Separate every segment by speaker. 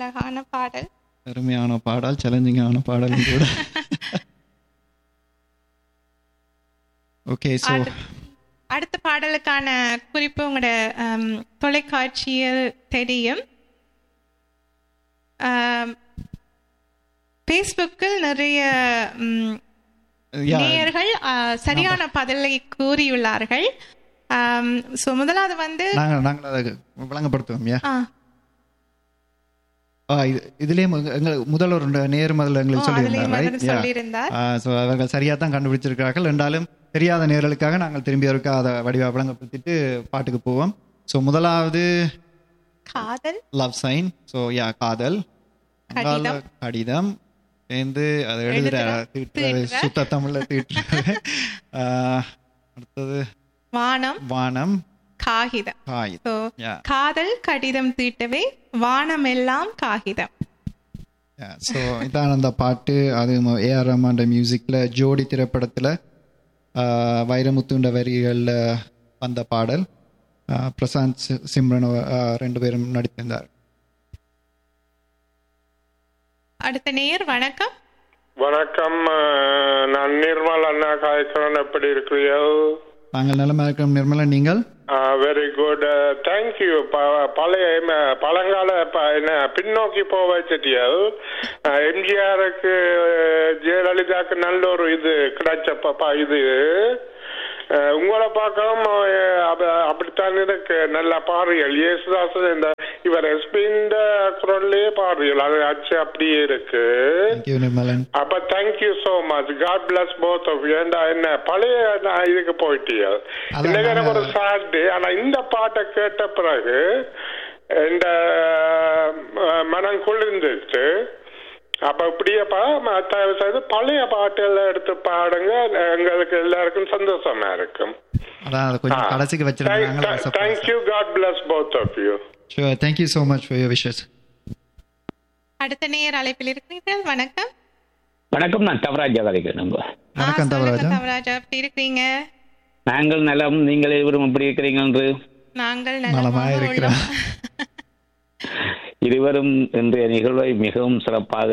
Speaker 1: அழகான பாடல்
Speaker 2: அருமையான பாடல் சேலஞ்சிங்கான பாடலும் கூட ஓகே ஸோ
Speaker 1: அடு- அடுத்த பாடலுக்கான குறிப்பு உங்களோட ஆம், தொலைக்காட்சியில் தெரியும் ஆம், ஃபேஸ்புக்கில் நிறைய ம், நேயர்கள் ஆ, சரியான பதிலை கூறியுள்ளார்கள் ஸோ முதலாவது வந்து
Speaker 2: நாங்கள் நாங்கள் அதை விளங்கப்படுத்துவோம் யா
Speaker 1: ஆ,
Speaker 2: ஆ, இது இதுலேயே எங்கள் முதல் ஒரு நேர் முதல்ல
Speaker 1: ஓ,
Speaker 2: எங்களுக்கு
Speaker 1: அதுலயும்
Speaker 2: சொல்லியிருந்தார்
Speaker 1: முதல்ல
Speaker 2: right? Yeah.
Speaker 1: சொல்லியிருந்தார்
Speaker 2: ஸோ அவர்கள் சரியாக தான் கண்டுபிடிச்சிருக்கிறார்கள் என்றாலும் தெரியாத நேர்களுக்காக நாங்கள் திரும்பி ஒருக்கா அதை வடிவா விளங்கப்படுத்திட்டு பாட்டுக்கு போவோம் ஸோ முதலாவது
Speaker 1: காதல்
Speaker 2: லவ் சைன் ஸோ யா காதல் அங்கால
Speaker 1: கடிதம்.
Speaker 2: கடிதம் சேர்ந்து அதை எழுதுற
Speaker 1: எழுதுற,
Speaker 2: தீட்டுறது
Speaker 1: தீட்டுற.
Speaker 2: சுத்த தமிழில் தீட்டுறது ஆஹ், அடுத்தது
Speaker 1: வானம்
Speaker 2: வானம்
Speaker 1: காகிதம்
Speaker 2: காய்
Speaker 1: ஸோ
Speaker 2: யா
Speaker 1: காதல் கடிதம் தீட்டவே வானமெல்லாம் காகிதம்
Speaker 2: ஸோ இதான் அந்த பாட்டு அது ஏஆர் ரஹ்மான் மியூசிக்கில் ஜோடி திரைப்படத்தில் வைரமுத்துண்ட வரிகளில் வந்த பாடல் ஆஹ், பிரசாந்த் சி- சிம்ரன் அவ- ஆஹ், ரெண்டு பேரும் நடித்திருந்தார்
Speaker 1: அடுத்த நேர் வணக்கம்
Speaker 3: வணக்கம் அஹ், நான் நிர்மல் அண்ணா காய்க்கிறேன் எப்படி இருக்கிறீர்கள்
Speaker 2: நாங்கள் நிலமா இருக்கிறோம் நிர்மலா நீங்கள்
Speaker 3: வெரி குட் தேங்க்யூ பழைய ம- பழங்கால ப- என்ன பின்னோக்கி போக வச்சிட்டியல் எம்ஜிஆருக்கு ஜெயலலிதாக்கு நல்ல ஒரு இது கிடைச்ச ப- ப- இது அஹ், உங்களை பார்க்கவும் அஹ், அப்ப- அப்படித்தான் இருக்கு நல்ல பாருங்கள் இயேசுதாஸ் இந்த இவர் எஸ்பிந்த குரல்லே பாருங்கள் அது அச்சு அப்படியே இருக்கு
Speaker 2: தேங்க்யூ நிர்மலன்
Speaker 3: அப்ப thank you so much god bless both of ஏண்டா என்ன பழைய நான் இதுக்கு போயிட்டியா
Speaker 2: அதான்
Speaker 3: இன்னைக்கு எனக்கு ஒரு
Speaker 2: நாங்க-
Speaker 3: சாட்டு ஆனா இந்த பாட்டை கேட்ட பிறகு இந்த அஹ், மனம் குளிர்ந்துச்சு அப்ப இப்படியேப்பா ம- தயவு செய்து பழைய பாட்டெல்லாம் எடுத்து பாடுங்க எங்களுக்கு எல்லாருக்கும் சந்தோஷமா இருக்கும்
Speaker 2: அதான் அதை கொஞ்சம் கடைசிக்கு வச்சிருந்தாங்க
Speaker 3: thank you god bless both of you
Speaker 2: sure thank you so much for your wishes
Speaker 1: அடுத்த நேர் அழைப்பில் இருக்கிறீர்கள் வணக்கம்
Speaker 4: வணக்கம் நான் தவராஜ் அவர்கள் நம்ம
Speaker 1: ஆ,
Speaker 2: வணக்கம்
Speaker 1: சொல்லுங்க
Speaker 2: தவராஜா
Speaker 1: தவராஜா எப்படி இருக்கிறீங்க
Speaker 4: நாங்கள் நலம் நீங்கள் இருவரும் எப்படி இருக்கிறீங்க என்று
Speaker 1: நாங்கள்
Speaker 2: நலமா
Speaker 1: நலமாக
Speaker 2: இருக்கிறோம்.
Speaker 1: உள்ளோம்
Speaker 4: இருவரும் இன்றைய நிகழ்வை மிகவும் சிறப்பாக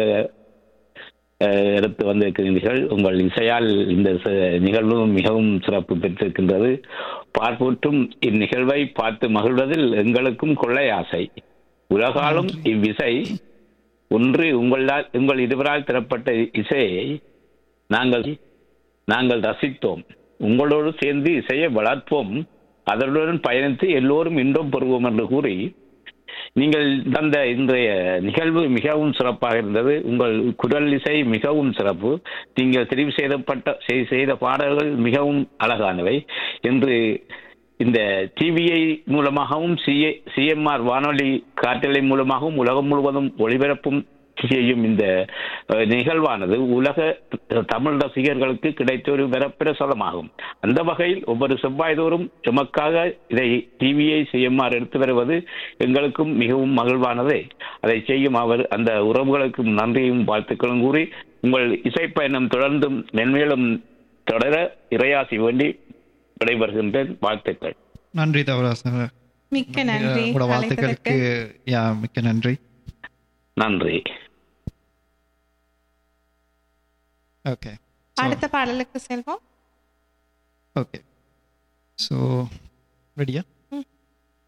Speaker 4: அஹ், எடுத்து வந்திருக்கிறீர்கள் உங்கள் இசையால் இந்த ச- நிகழ்வு மிகவும் சிறப்பு பெற்றிருக்கின்றது பார்ப்போற்றும் இந்நிகழ்வை பார்த்து மகிழ்வதில் எங்களுக்கும் கொள்ளை ஆசை உலகாலும் இவ்விசை ஒன்று உங்களால் உங்கள் இருவரால் தரப்பட்ட இசையை நாங்கள் நாங்கள் ரசித்தோம் உங்களோடு சேர்ந்து இசையை வளர்ப்போம் அதனுடன் பயணித்து எல்லோரும் இன்பம் பெறுவோம் என்று கூறி நீங்கள் தந்த இன்றைய நிகழ்வு மிகவும் சிறப்பாக இருந்தது உங்கள் குரல் இசை மிகவும் சிறப்பு நீங்கள் தெரிவு செய்யப்பட்ட செய்- செய்த பாடல்கள் மிகவும் அழகானவை என்று இந்த டிவிஐ மூலமாகவும் சிஏ சிஎம்ஆர் வானொலி காற்றலை மூலமாகவும் உலகம் முழுவதும் ஒளிபரப்பும் செய்யும் இந்த அஹ், நிகழ்வானது உலக தமிழ் ரசிகர்களுக்கு கிடைத்த ஒரு வரப்பிரசாதமாகும் அந்த வகையில் ஒவ்வொரு செவ்வாய்தோறும் எமக்காக இதை டிவியை சிஎம்ஆர் எடுத்து வருவது எங்களுக்கும் மிகவும் மகிழ்வானதே அதை செய்யும் அவர் அந்த உறவுகளுக்கும் நன்றியும் வாழ்த்துக்களும் கூறி உங்கள் இசைப்பயணம் தொடர்ந்தும் மென்மேலும் தொடர இறையாசி வேண்டி விடைபெறுகின்றேன் வாழ்த்துக்கள்
Speaker 2: நன்றி தவராசன்
Speaker 1: மிக்க நன்றி
Speaker 2: உங்களோட வாழ்த்துக்களுக்கு
Speaker 1: அழைத்ததற்கு.
Speaker 2: யா மிக்க நன்றி
Speaker 4: நன்றி
Speaker 2: ஓகே
Speaker 1: அடுத்த பாடலுக்கு செல்வோம்
Speaker 2: ஓகே ஸோ ரெடியா